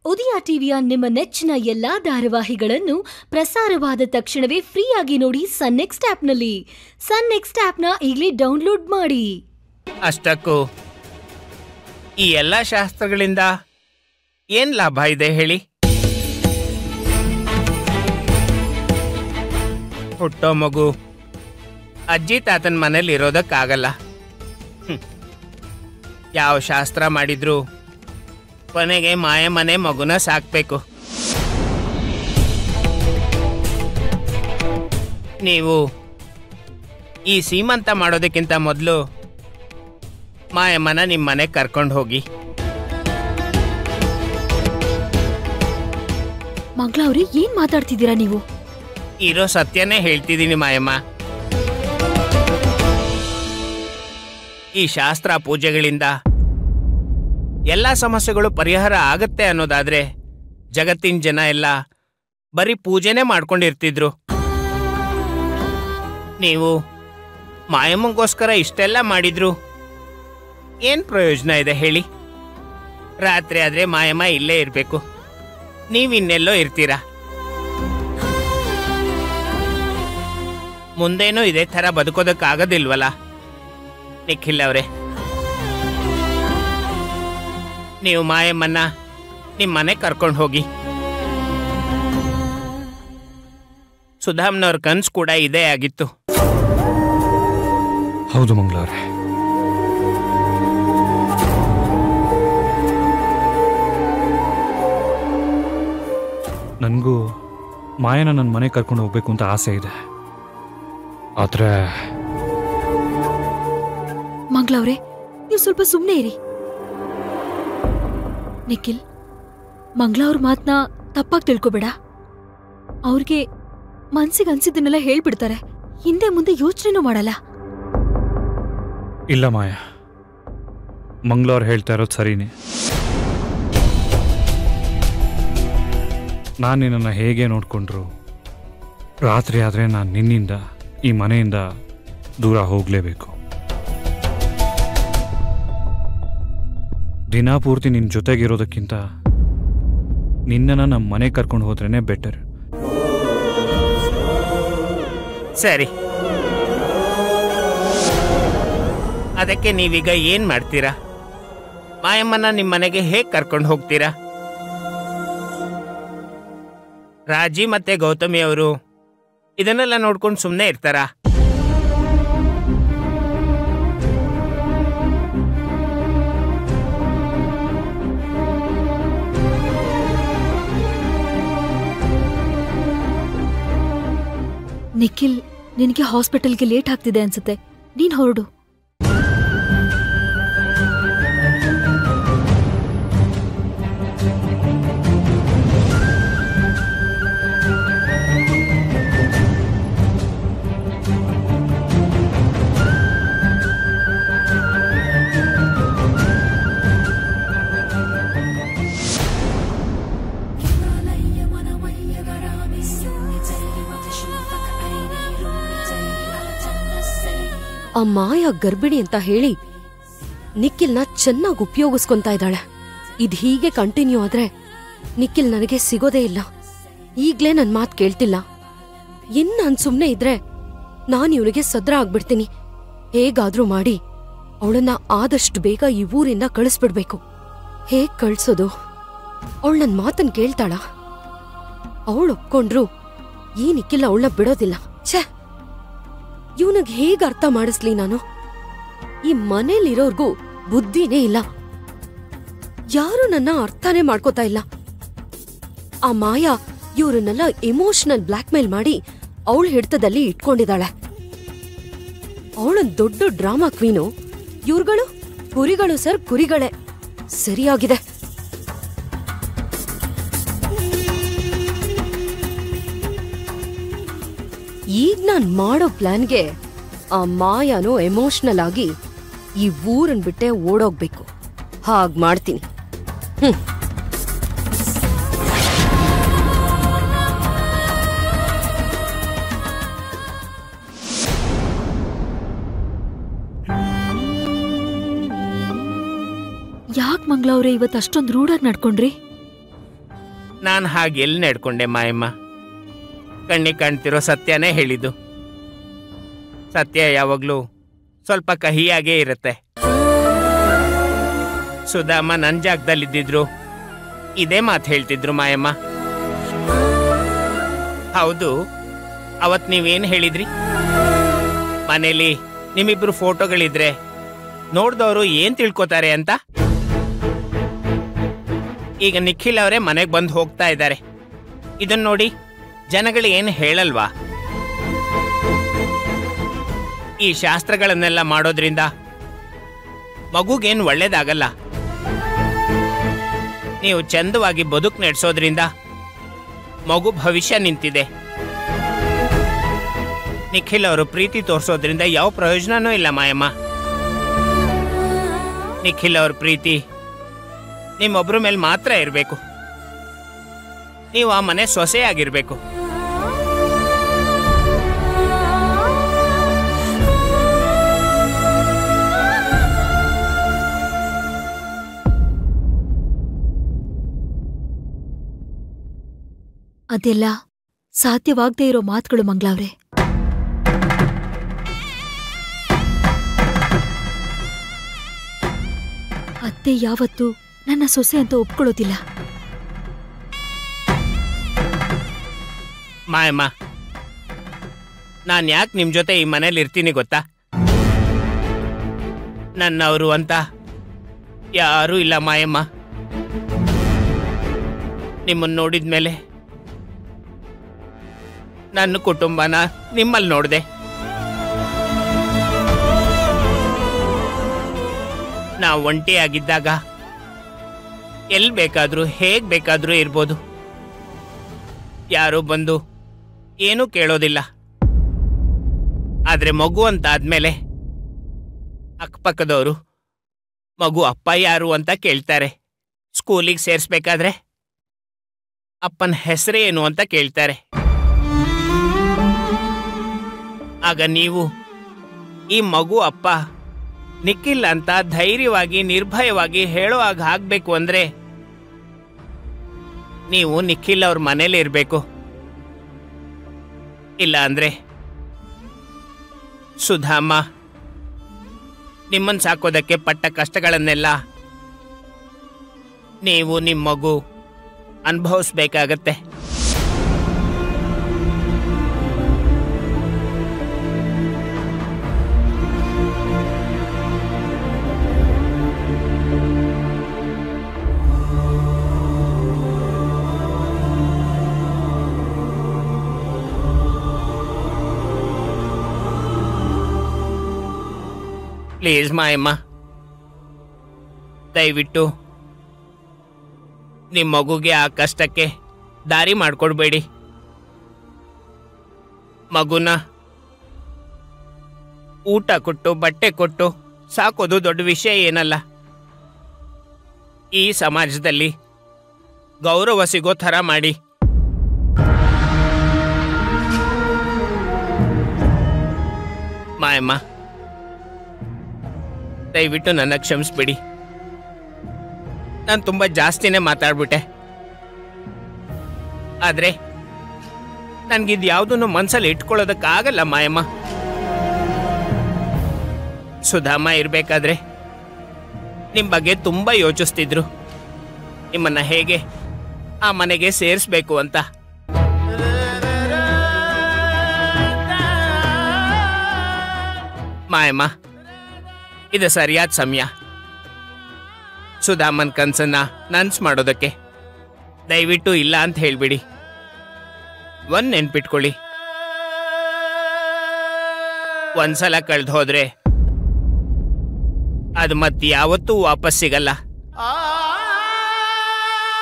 ಉದಯ ಟಿವಿಯ ನಿಮ್ಮ ನೆಚ್ಚಿನ ಎಲ್ಲಾ ಧಾರಾವಾಹಿಗಳನ್ನು ಪ್ರಸಾರವಾದ ತಕ್ಷಣವೇ ಫ್ರೀಯಾಗಿ ನೋಡಿ ಸನ್ ನೆಕ್ಸ್ಟ್ ಆಪ್ನಲ್ಲಿ ಸನ್ ನೆಕ್ಸ್ಟ್ ಆಪ್ನ ಈಗಲೇ ಡೌನ್ಲೋಡ್ ಮಾಡಿ ಅಷ್ಟಕ್ಕೂ ಈ ಎಲ್ಲ ಶಾಸ್ತ್ರಗಳಿಂದ ಏನ್ ಲಾಭ ಇದೆ ಹೇಳಿ ಹುಟ್ಟೋ ಮಗು ಅಜ್ಜಿ ತಾತನ ಮನೇಲಿ ಇರೋದಕ್ಕಾಗಲ್ಲ ಹ್ಮ್. ಯಾವ ಶಾಸ್ತ್ರ ಮಾಡಿದ್ರು ಕೊನೆಗೆ ಮಾಯ ಮನೆ ಮಗುನ ಸಾಕ್ಬೇಕು ನೀವು ಈ ಸೀಮಂತ ಮಾಡೋದಕ್ಕಿಂತ ಮೊದಲು ಮಾಯಮ್ಮನ ನಿಮ್ಮ ಮನೆಗೆ ಕರ್ಕೊಂಡು ಹೋಗಿ ಮಂಗ್ಲ ಅವ್ರೆ ಏನ್ ಮಾತಾಡ್ತಿದ್ದೀರಾ ನೀವು ಇರೋ ಸತ್ಯನೇ ಹೇಳ್ತಿದ್ದೀನಿ ಮಾಯಮ್ಮ ಈ ಶಾಸ್ತ್ರ ಪೂಜೆಗಳಿಂದ ಎಲ್ಲ ಸಮಸ್ಯೆಗಳು ಪರಿಹಾರ ಆಗತ್ತೆ ಅನ್ನೋದಾದ್ರೆ ಜಗತ್ತಿನ ಜನ ಎಲ್ಲ ಬರೀ ಪೂಜೆನೇ ಮಾಡ್ಕೊಂಡಿರ್ತಿದ್ರು ನೀವು ಮಾಯಮ್ಮಂಗೋಸ್ಕರ ಇಷ್ಟೆಲ್ಲ ಮಾಡಿದ್ರು ಏನ್ ಪ್ರಯೋಜನ ಇದೆ ಹೇಳಿ ರಾತ್ರಿ ಆದ್ರೆ ಮಾಯಮ್ಮ ಇಲ್ಲೇ ಇರಬೇಕು ನೀವಿನ್ನೆಲ್ಲೋ ಇರ್ತೀರಾ ಮುಂದೇನೂ ಇದೇ ಥರ ಬದುಕೋದಕ್ಕಾಗೋದಿಲ್ವಲ್ಲ ನಿಖಿಲ್ ಅವರೇ ನೀವು ಮಾಯಮ್ಮನ್ನ ನಿಮ್ಮ ಮನೆ ಕರ್ಕೊಂಡು ಹೋಗಿ ಸುಧಾಮ್ನವ್ರ ಕನ್ಸು ಕೂಡ ಇದೇ ಆಗಿತ್ತು ಹೌದು ಮಂಗಳವ್ರೆ ನನಗೂ ಮಾಯನ ನನ್ನ ಮನೆ ಕರ್ಕೊಂಡು ಹೋಗ್ಬೇಕು ಅಂತ ಆಸೆ ಇದೆ ಆದರೆ ಮಂಗ್ಲ ಅವ್ರೆ ನೀವು ಸ್ವಲ್ಪ ಸುಮ್ನೆ ಇರಿ ನಿಖಿಲ್ ಮಂಗ್ಲ ಅವ್ರ ಮಾತ್ನ ತಪ್ಪಾಗಿ ತಿಳ್ಕೊಬೇಡ ಅವ್ರಿಗೆ ಮನ್ಸಿಗೆ ಅನ್ಸಿದ್ದನ್ನೆಲ್ಲ ಹೇಳ್ಬಿಡ್ತಾರೆ ಹಿಂದೆ ಮುಂದೆ ಯೋಚನೆನೂ ಮಾಡಲ್ಲ ಇಲ್ಲ ಮಾಯ ಮಂಗಳವ್ರು ಹೇಳ್ತಾ ಇರೋದು ಸರಿನೇ ನಾನು ನಿನ್ನನ್ನು ಹೇಗೆ ನೋಡಿಕೊಂಡ್ರು ರಾತ್ರಿ ಆದರೆ ನಾನು ನಿನ್ನಿಂದ ಈ ಮನೆಯಿಂದ ದೂರ ಹೋಗಲೇಬೇಕು ದಿನ ಪೂರ್ತಿ ನಿನ್ನ ಜೊತೆಗಿರೋದಕ್ಕಿಂತ ನಿನ್ನನ್ನು ನಮ್ಮ ಮನೆ ಕರ್ಕೊಂಡು ಹೋದ್ರೇ ಬೆಟರ್ ಸರಿ ಅದಕ್ಕೆ ನೀವೀಗ ಏನ್ ಮಾಡ್ತೀರಾ ಮಾಯಮ್ಮನ ನಿಮ್ಮ ಮನೆಗೆ ಹೇಗೆ ಕರ್ಕೊಂಡು ಹೋಗ್ತೀರಾ ರಾಜಿ ಮತ್ತೆ ಗೌತಮಿ ಅವರು ಇದನ್ನೆಲ್ಲ ನೋಡ್ಕೊಂಡು ಸುಮ್ಮನೆ ಇರ್ತಾರಾ ನಿಖಿಲ್ ನಿನಗೆ ಹಾಸ್ಪಿಟಲ್ಗೆ ಲೇಟ್ ಆಗ್ತಿದೆ ಅನ್ಸುತ್ತೆ ನೀನ್ ಹೊರಡು ಆ ಮಾಯ ಗರ್ಭಿಣಿ ಅಂತ ಹೇಳಿ ನಿಖಿಲ್ನ ಚೆನ್ನಾಗಿ ಉಪಯೋಗಿಸ್ಕೊಂತಾ ಇದ್ದಾಳೆ ಇದ್ ಹೀಗೆ ಕಂಟಿನ್ಯೂ ಆದ್ರೆ ನಿಖಿಲ್ ನನಗೆ ಸಿಗೋದೇ ಇಲ್ಲ ಈಗ್ಲೇ ನನ್ ಮಾತ್ ಕೇಳ್ತಿಲ್ಲ ಇನ್ ನಾನ್ ಸುಮ್ನೆ ಇದ್ರೆ ನಾನ್ ಇವನಿಗೆ ಸದ್ರ ಆಗ್ಬಿಡ್ತೀನಿ ಹೇಗಾದ್ರೂ ಮಾಡಿ ಅವಳನ್ನ ಆದಷ್ಟು ಬೇಗ ಈ ಊರಿಂದ ಕಳಿಸ್ಬಿಡ್ಬೇಕು ಹೇಗ್ ಕಳ್ಸೋದು ಅವಳು ನನ್ ಮಾತನ್ ಕೇಳ್ತಾಳ ಅವಳು ಒಪ್ಕೊಂಡ್ರು ಈ ನಿಖಿಲ್ ಅವಳನ್ನ ಬಿಡೋದಿಲ್ಲ ಛೇ ಇವನಿಗೆ ಹೇಗ್ ಅರ್ಥ ಮಾಡಿಸ್ಲಿ ನಾನು ಈ ಮನೇಲಿರೋರ್ಗೂ ಬುದ್ಧಿನೇ ಇಲ್ಲ ಯಾರು ನನ್ನ ಅರ್ಥನೇ ಮಾಡ್ಕೋತಾ ಇಲ್ಲ ಆ ಮಾಯಾ ಇವ್ರನ್ನೆಲ್ಲ ಇಮೋಷನಲ್ ಬ್ಲಾಕ್ ಮೇಲ್ ಮಾಡಿ ಅವಳ ಹಿಡ್ತದಲ್ಲಿ ಇಟ್ಕೊಂಡಿದ್ದಾಳೆ ಅವಳೊಂದ್ ದೊಡ್ಡ ಡ್ರಾಮಾ ಕ್ವೀನು ಇವ್ರುಗಳು ಕುರಿಗಳು ಸರ್ ಕುರಿಗಳೇ ಸರಿಯಾಗಿದೆ ಈಗ ನಾನ್ ಮಾಡೋ ಪ್ಲಾನ್ಗೆ ಆ ಮಾಯಾನು ಎಮೋಷನಲ್ ಆಗಿ ಈ ಊರನ್ ಬಿಟ್ಟೆ ಓಡೋಗ್ಬೇಕು ಹಾಗ್ ಮಾಡ್ತೀನಿ ಹ್ಮ್ ಯಾಕ್ ಮಂಗ್ಲ ಅವ್ರೆ ಇವತ್ ಅಷ್ಟೊಂದ್ ರೂಢಾಗಿ ನಡ್ಕೊಂಡ್ರಿ ನಾನು ಹಾಗೆ ಎಲ್ಲಿ ನಡ್ಕೊಂಡೆ ಮಾಯಮ್ಮ ಕಣ್ಣಿಗೆ ಕಾಣ್ತಿರೋ ಸತ್ಯನೇ ಹೇಳಿದ್ದು ಸತ್ಯ ಯಾವಾಗಲೂ ಸ್ವಲ್ಪ ಕಹಿಯಾಗೇ ಇರುತ್ತೆ ಸುಧಾಮ ನನ್ನ ಜಾಗದಲ್ಲಿದ್ದಿದ್ರು ಇದೇ ಮಾತು ಹೇಳ್ತಿದ್ರು ಮಾಯಮ್ಮ ಹೌದು ಅವತ್ ನೀವೇನು ಹೇಳಿದ್ರಿ ಮನೇಲಿ ನಿಮ್ಮಿಬ್ರು ಫೋಟೋಗಳಿದ್ರೆ ನೋಡ್ದವರು ಏನ್ ತಿಳ್ಕೊತಾರೆ ಅಂತ ಈಗ ನಿಖಿಲ್ ಅವರೇ ಮನೆಗೆ ಬಂದು ಹೋಗ್ತಾ ಇದ್ದಾರೆ ಇದನ್ನ ನೋಡಿ ಜನಗಳು ಏನು ಹೇಳಲ್ವಾ ಈ ಶಾಸ್ತ್ರಗಳನ್ನೆಲ್ಲ ಮಾಡೋದ್ರಿಂದ ಮಗುಗೇನು ಒಳ್ಳೇದಾಗಲ್ಲ ನೀವು ಚಂದವಾಗಿ ಬದುಕು ನಡೆಸೋದ್ರಿಂದ ಮಗು ಭವಿಷ್ಯ ನಿಂತಿದೆ ನಿಖಿಲ್ ಅವರು ಪ್ರೀತಿ ತೋರಿಸೋದ್ರಿಂದ ಯಾವ ಪ್ರಯೋಜನನೂ ಇಲ್ಲ ಮಾಯಮ್ಮ ನಿಖಿಲ್ ಅವ್ರ ಪ್ರೀತಿ ನಿಮ್ಮೊಬ್ರ ಮೇಲೆ ಮಾತ್ರ ಇರಬೇಕು ನೀವು ಆ ಮನೆ ಸೊಸೆಯಾಗಿರ್ಬೇಕು ಅದೆಲ್ಲ ಸಾಧ್ಯವಾಗದೇ ಇರೋ ಮಾತುಗಳು ಮಂಗ್ಲಾವ್ರೆ ಅತ್ತೆ ಯಾವತ್ತೂ ನನ್ನ ಸೊಸೆ ಅಂತ ಒಪ್ಕೊಳ್ಳೋದಿಲ್ಲ ಮಾಯಮ್ಮ ನಾನು ಯಾಕೆ ನಿಮ್ಮ ಜೊತೆ ಈ ಮನೇಲಿ ಇರ್ತೀನಿ ಗೊತ್ತಾ ನನ್ನವರು ಅಂತ ಯಾರೂ ಇಲ್ಲ ಮಾಯಮ್ಮ ನಿಮ್ಮನ್ನು ನೋಡಿದ ಮೇಲೆ ನನ್ನ ಕುಟುಂಬನ ನಿಮ್ಮಲ್ಲಿ ನೋಡಿದೆ ನಾವು ಒಂಟಿಯಾಗಿದ್ದಾಗ ಎಲ್ಲಿ ಬೇಕಾದರೂ ಹೇಗೆ ಬೇಕಾದರೂ ಇರ್ಬೋದು ಯಾರೋ ಬಂದು ಏನೂ ಕೇಳೋದಿಲ್ಲ ಆದರೆ ಮಗು ಅಂತ ಆದ್ಮೇಲೆ ಅಕ್ಕಪಕ್ಕದವರು ಮಗು ಅಪ್ಪ ಯಾರು ಅಂತ ಕೇಳ್ತಾರೆ ಸ್ಕೂಲಿಗೆ ಸೇರಿಸ್ಬೇಕಾದ್ರೆ ಅಪ್ಪನ ಹೆಸರೇನು ಅಂತ ಕೇಳ್ತಾರೆ ಆಗ ನೀವು ಈ ಮಗು ಅಪ್ಪ ನಿಕ್ಕಿಲ್ಲ ಅಂತ ಧೈರ್ಯವಾಗಿ ನಿರ್ಭಯವಾಗಿ ಹೇಳೋ ಹಾಗ ಆಗ್ಬೇಕು ಅಂದ್ರೆ ನೀವು ನಿಖಿಲ್ ಅವ್ರ ಮನೇಲಿ ಇರಬೇಕು ಇಲ್ಲ ಅಂದ್ರೆ ಸುಧಾಮ ನಿಮ್ಮನ್ನು ಸಾಕೋದಕ್ಕೆ ಪಟ್ಟ ಕಷ್ಟಗಳನ್ನೆಲ್ಲ ನೀವು ನಿಮ್ಮ ಮಗು ಅನುಭವಿಸ್ಬೇಕಾಗತ್ತೆ ಪ್ಲೀಸ್ ಮಾಯಮ್ಮ ದಯವಿಟ್ಟು ನಿಮ್ಮ ಮಗುಗೆ ಆ ಕಷ್ಟಕ್ಕೆ ದಾರಿ ಮಾಡಿಕೊಡ್ಬೇಡಿ ಮಗುನ ಊಟ ಕೊಟ್ಟು ಬಟ್ಟೆ ಕೊಟ್ಟು ಸಾಕೋದು ದೊಡ್ಡ ವಿಷಯ ಏನಲ್ಲ ಈ ಸಮಾಜದಲ್ಲಿ ಗೌರವ ಸಿಗೋ ಥರ ಮಾಡಿ ಮಾಯಮ್ಮ ದಯವಿಟ್ಟು ನನ್ನ ಕ್ಷಮಿಸ್ಬಿಡಿ ನಾನು ತುಂಬ ಜಾಸ್ತಿನೇ ಮಾತಾಡ್ಬಿಟ್ಟೆ ಆದರೆ ನನಗಿದು ಯಾವುದನ್ನು ಮನಸ್ಸಲ್ಲಿ ಇಟ್ಕೊಳ್ಳೋದಕ್ಕಾಗಲ್ಲ ಮಾಯಮ್ಮ ಸುಧಾಮ ಇರಬೇಕಾದ್ರೆ ನಿಮ್ಮ ಬಗ್ಗೆ ತುಂಬ ಯೋಚಿಸ್ತಿದ್ರು ನಿಮ್ಮನ್ನ ಹೇಗೆ ಆ ಮನೆಗೆ ಸೇರಿಸ್ಬೇಕು ಅಂತ ಮಾಯಮ್ಮ ಇದು ಸರಿಯಾದ ಸಮಯ ಸುಧಾಮನ್ ಕನ್ಸನ್ನ ನನ್ಸ್ ಮಾಡೋದಕ್ಕೆ ದಯವಿಟ್ಟು ಇಲ್ಲ ಅಂತ ಹೇಳ್ಬಿಡಿ ಒಂದ್ ನೆನ್ಪಿಟ್ಕೊಳ್ಳಿ ಒಂದ್ಸಲ ಕಳ್ದು ಹೋದ್ರೆ ಅದು ಮತ್ತೆ ಯಾವತ್ತೂ ವಾಪಸ್ ಸಿಗಲ್ಲ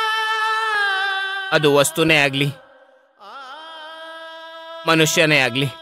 ಅದು ವಸ್ತುನೇ ಆಗ್ಲಿ ಮನುಷ್ಯನೇ ಆಗ್ಲಿ